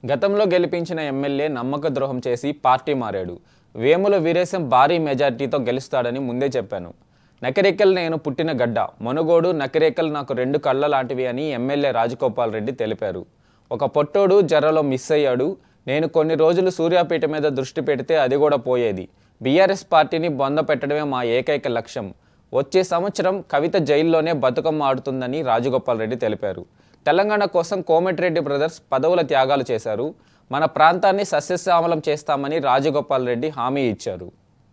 గతంలో గెలిపించిన ఎమ్మెల్యే నమ్మక ద్రోహం చేసి పార్టీ మారాడు వేముల వీరేశం భారీ మెజార్టీతో గెలుస్తాడని ముందే చెప్పాను నకిరేకల్ నేను పుట్టిన గడ్డ మనుగోడు నకిరేకల్ నాకు రెండు కళ్ళ లాంటివి అని ఎమ్మెల్యే రాజగోపాల్ రెడ్డి తెలిపారు ఒక పొట్టోడు జర్రలో మిస్ అయ్యాడు నేను కొన్ని రోజులు సూర్యాపేట మీద దృష్టి పెడితే అది కూడా పోయేది బీఆర్ఎస్ పార్టీని బొంద పెట్టడమే మా ఏకైక లక్ష్యం వచ్చే సంవత్సరం కవిత జైల్లోనే బతుకమ్మ ఆడుతుందని రాజగోపాల్ రెడ్డి తెలిపారు తెలంగాణ కోసం కోమటిరెడ్డి బ్రదర్స్ పదవుల త్యాగాలు చేశారు మన ప్రాంతాన్ని సస్యశ్యామలం చేస్తామని రాజగోపాల్ రెడ్డి హామీ ఇచ్చారు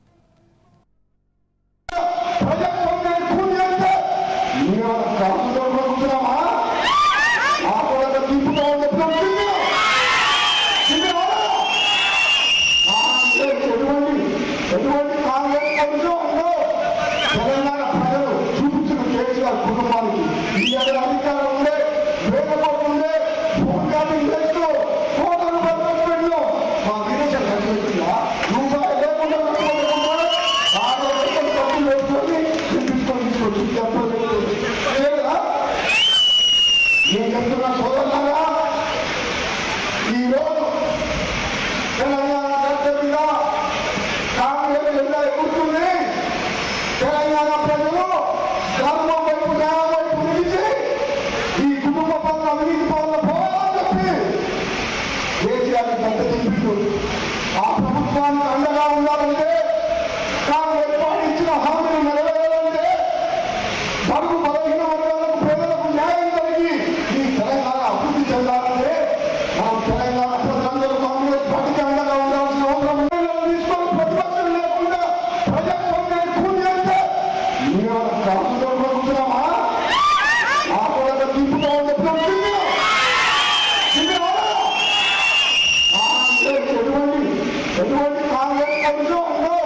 ప్రజాస్వామ్యాన్ని కూలి అంటే మీరు కాపులో కూర్చున్నామా ఆకులకు తీపుగా ఉండే ప్రవృత్తి. ఇది ఎవరు? కాంగ్రెస్ ఎటువంటి ఎటువంటి కాంగ్రెస్ ప్రభుత్వం ఉందో తెలంగాణ ప్రజలు చూపించిన కేసీఆర్ కుటుంబానికి ఈ ఏడాది అధికారం ఉండే వేల కోట్లు ఉండే భూమి చేస్తూ కోటలు పట్టుకుంటూ మా విదేశం కనిపిస్తుందా రూపాయి లేకుండా కట్టుకోలేకుండా ఆరు లక్షలు ఖర్చు వేసుకొని తీసుకొని తీసుకొచ్చి చెప్పలేదు లేదా నేను చెప్తున్న సోదరులారా ఈరోజు తెలంగాణ గడ్డగా కాంగ్రెస్ జెండా ఎగురుతుంది తెలంగాణ ప్రజలు ధర్మం వైపు న్యాయం వైపు నిలిచి ఈ కుటుంబ పనుల అవినీతి పనుల పోవాలని చెప్పి కేసీఆర్ గంట తిప్పిండు ఆ ప్రభుత్వానికి అండగా ఉండాలంటే కాంగ్రెస్ పార్టీ ఇచ్చిన హామీలు నెరవేరాలంటే బడుగు బలహీన వర్గాలకు పేదలకు న్యాయం కలిగి ఈ తెలంగాణ అభివృద్ధి చెందాలంటే మనం తెలంగాణ ప్రజలందరూ కాంగ్రెస్ పార్టీకి అండగా ఉండాల్సిన అవసరం ఉంది. నిర్ణయాలు తీసుకొని ప్రతిపక్షం లేకుండా ప్రజాస్వామ్యాన్ని కూలి అంటే మీరు కాపులో కూర్చున్నామా ఆకులకు తీపుగా ఉండే ప్రవృత్తి. ఇది ఎవరు? కాంగ్రెస్ ఎటువంటి ఎటువంటి కాంగ్రెస్ ప్రభుత్వం ఉందో